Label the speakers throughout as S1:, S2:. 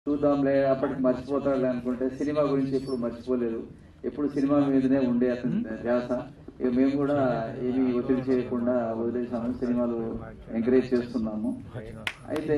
S1: చూద్దాంలే అప్పటికి మర్చిపోతాడులే అనుకుంటే సినిమా గురించి ఎప్పుడు మర్చిపోలేదు ఎప్పుడు సినిమా మీదనే ఉండే అతని ధ్యాస ఇక మేము కూడా ఏమీ ఒత్తిడి చేయకుండా వదిలేసాము సినిమాలు ఎంకరేజ్ చేస్తున్నాము అయితే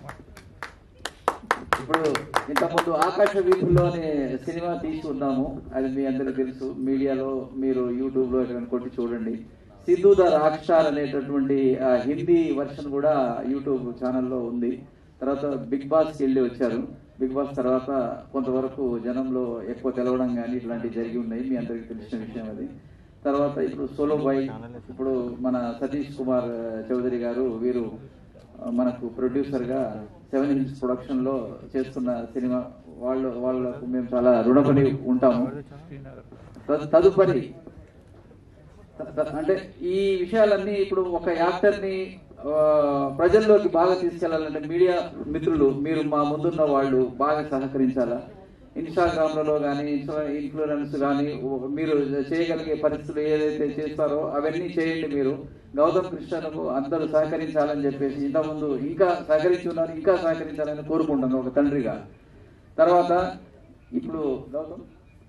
S1: ఇప్పుడు ఇంతకుముందు ఆకాశ వీధుల్లో అనే సినిమా తీసి ఉన్నాము అది మీ అందరికీ తెలుసు మీడియాలో మీరు యూట్యూబ్ లో ఎక్కడ కొట్టి చూడండి సిద్ధు ద రాక్షార్ అనేటటువంటి ఆ హిందీ వర్షన్ కూడా యూట్యూబ్ ఛానల్లో ఉంది తర్వాత బిగ్ బాస్ కి వెళ్ళి వచ్చారు బిగ్ బాస్ తర్వాత కొంతవరకు జనంలో ఎక్కువ తెలవడం కానీ ఇట్లాంటివి జరిగి ఉన్నాయి మీ అందరికీ తెలిసిన విషయం అది తర్వాత ఇప్పుడు సోలో బాయ్ ఇప్పుడు మన సతీష్ కుమార్ చౌదరి గారు వీరు మనకు ప్రొడ్యూసర్ గా సెవెన్ హిల్స్ ప్రొడక్షన్ లో చేస్తున్న సినిమా వాళ్ళు వాళ్ళకు మేము చాలా రుణపడి ఉంటాము తద్- తదుపరి త- త- అంటే ఈ విషయాలన్నీ ఇప్పుడు ఒక యాక్టర్ ని ఆ, ప్రజల్లోకి బాగా తీసుకెళ్లాలంటే మీడియా మిత్రులు మీరు మా ముందున్న వాళ్ళు బాగా సహకరించాలా ఇన్స్టాగ్రామ్ లలో కానీ ఇన్ఫ్లుయెన్స్ కానీ మీరు చేయగలిగే పరిస్థితులు ఏదైతే చేస్తారో అవన్నీ చేయండి మీరు గౌతమ్ కృష్ణకు అందరూ సహకరించాలని చెప్పేసి ఇంతకుముందు ఇంకా సహకరించి ఉన్నారు ఇంకా సహకరించాలని కోరుకుంటాను ఒక తండ్రిగా తర్వాత ఇప్పుడు గౌతమ్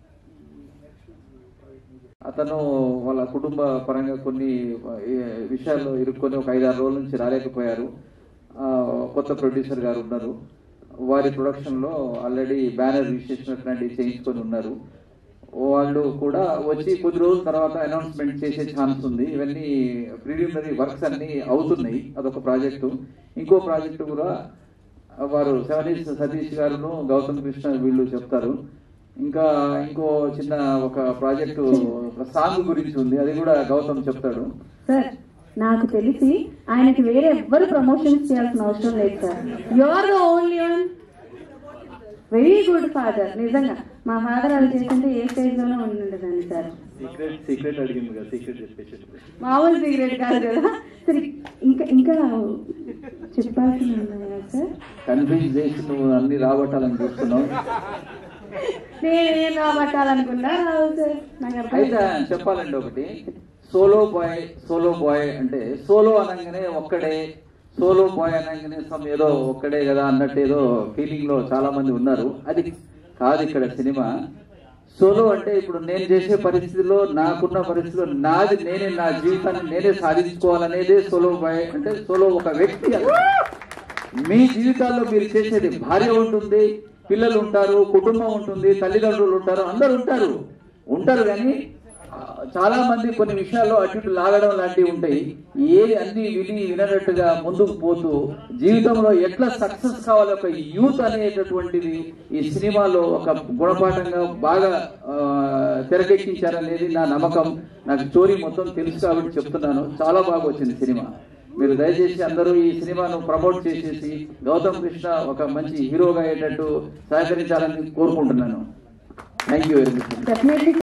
S1: అతను వాళ్ళ కుటుంబ పరంగా కొన్ని ఏ, విషయాల్లో ఇరుక్కొని ఒక ఐదారు రోజుల నుంచి రాలేకపోయారు ఆ, కొత్త ప్రొడ్యూసర్ గారు ఉన్నారు వారి ప్రొడక్షన్ లో ఆల్రెడీ బ్యానర్ రిజిస్ట్రేషన్ అట్లాంటివి చేయించుకొని ఉన్నారు వాళ్ళు కూడా వచ్చి కొద్ది రోజుల తర్వాత అనౌన్స్మెంట్ చేసే ఛాన్స్ ఉంది ఇవన్నీ ప్రిలిమినరీ వర్క్స్ అన్ని అవుతున్నాయి అదొక ప్రాజెక్టు ఇంకో ప్రాజెక్టు కూడా వారు సెవెనీస్ సతీష్ గారును గౌతమ్ కృష్ణ వీళ్ళు చెప్తారు ఇంకా ఇంకో చిన్న ఒక ప్రాజెక్టు ఒక సాంగ్ గురించి ఉంది అది కూడా గౌతమ్ చెప్తాడు
S2: సార్ నాకు తెలిసి ఆయనకి వేరే ఎవ్వరు ప్రమోషన్స్ చేయాల్సిన అవసరం లేదు sir you are the only one very good father నిజంగా మా ఫాదర్ అది చేస్తుంటే ఏ స్టేజ్ లోనే ఉండుండదండి సార్
S1: సీక్రెట్ సీక్రెట్ అడిగింది కదా సీక్రెట్ చెప్పేసి
S2: మామూలు సిగరెట్ కాదు కదా సరే ఇంకా ఇంకా చెప్పాల్సింది ఉన్నాయా సార్
S1: కన్విన్స్ చేసి నువ్వు అన్ని రాబట్టాలని చూస్తున్నావు
S2: నేనేం రాబట్టాలనుకున్నా రావు సార్ నాకు అర్థం
S1: అయితే చెప్పాలండి ఒకటి సోలో బాయ్ సోలో బాయ్ అంటే సోలో అనగానే ఒక్కడే సోలో బాయ్ అనగానే సమ్ ఏదో ఒక్కడే కదా అన్నట్టు ఏదో ఫీలింగ్ లో చాలా మంది ఉన్నారు అది కాదు ఇక్కడ సినిమా సోలో అంటే ఇప్పుడు నేను చేసే పరిస్థితిలో నాకున్న పరిస్థితిలో నాది నేనే నా జీవితాన్ని నేనే సాధించుకోవాలనేదే సోలో బాయ్ అంటే సోలో ఒక వ్యక్తి అది. మీ జీవితాల్లో మీరు చేసేది భార్య ఉంటుంది పిల్లలు ఉంటారు కుటుంబం ఉంటుంది తల్లిదండ్రులు ఉంటారు అందరు ఉంటారు ఉంటారు కానీ ఆ, చాలా మంది కొన్ని విషయాల్లో అటు ఇటు లాగడం లాంటివి ఉంటాయి ఏది అన్ని విని వినట్టుగా ముందుకు పోతూ జీవితంలో ఎట్లా సక్సెస్ కావాలి ఒక యూత్ అనేటటువంటిది ఈ సినిమాలో ఒక గుణపాఠంగా బాగా ఆ, తెరకెక్కించారనేది నా నమ్మకం నాకు స్టోరీ మొత్తం తెలుసు కాబట్టి చెప్తున్నాను చాలా బాగా వచ్చింది సినిమా మీరు దయచేసి అందరూ ఈ సినిమాను ప్రమోట్ చేసేసి గౌతమ్ కృష్ణ ఒక మంచి హీరోగా అయ్యేటట్టు సహకరించాలని కోరుకుంటున్నాను thank you very much
S2: definitely